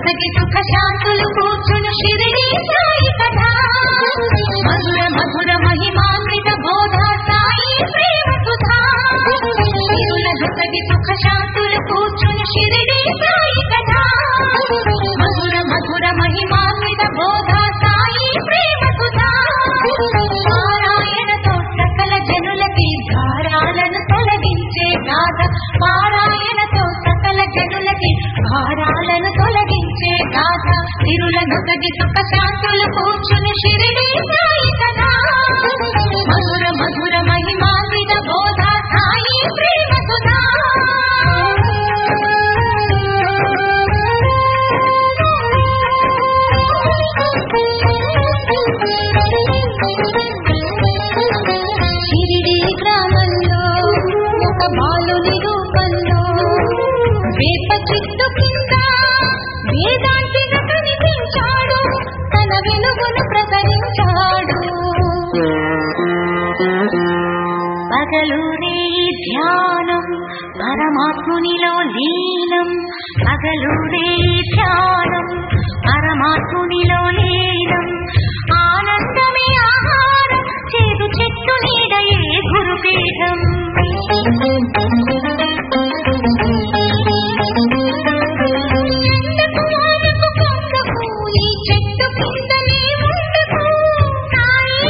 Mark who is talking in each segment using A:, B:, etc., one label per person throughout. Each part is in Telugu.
A: నొసగి సుఖ శాంతులు కూర్చును షిరిడి సాయి కథ మధుర మధుర మహిమాన్విత బోధ సాయి ప్రేమ సుధా సిరుల నొసగి సుఖ శాంతులు కూర్చును షిరిడి సాయి కథ మధుర మధుర మహిమాన్విత బోధ సాయి ప్రేమ సుధా పారాయణతో సకల జనులకి భారాలను తొలగించే గాథ పారాయణతో సకల జనులకి భారాలను తొలగించే గాథ తిరుల నొసగి సుఖ శాంతులు కూర్చుని షిరిడి సాయి కదా మధుర మధుర మహిమాన్విత బోధ సాయి ప్రేమ సుధా షిరిడి గ్రామంలో ఒక బాలుని రూపంలో వేప చెట్టు కింద వేదాంతిగా కనిపించాడు తన వెలుగును ప్రసరించాడు పగలురే ధ్యానం పరమాత్మునిలో లీనం పగలురే ధ్యానం పరమాత్మునిలో లీనం ఆనందమే ఆహారం చేదు చెట్టు నీడయే గురుపీఠం చెందకు మానకు పొంగకు, ఈ చెట్టు కిందనే ఉండకు. సాయి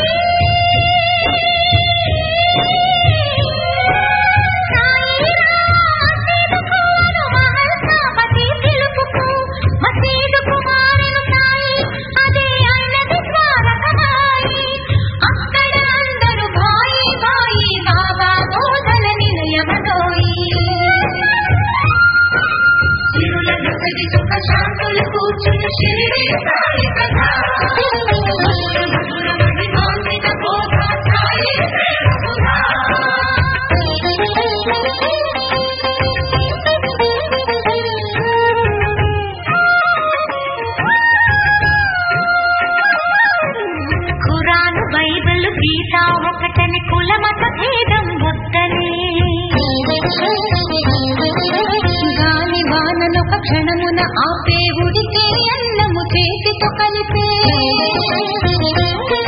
A: శాంతులు కూర్చుని శిరిడి సాయి కథ మధుర మహిమాన్విత బోధ సాయి ప్రేమ సుధా. ఖురాను బైబిల్ గీత ఒకటని కులమత భేదం వద్దనే గాలి వాననొక క్షణమున ఆపే ఉడికే అన్నము చేతితో కలిపే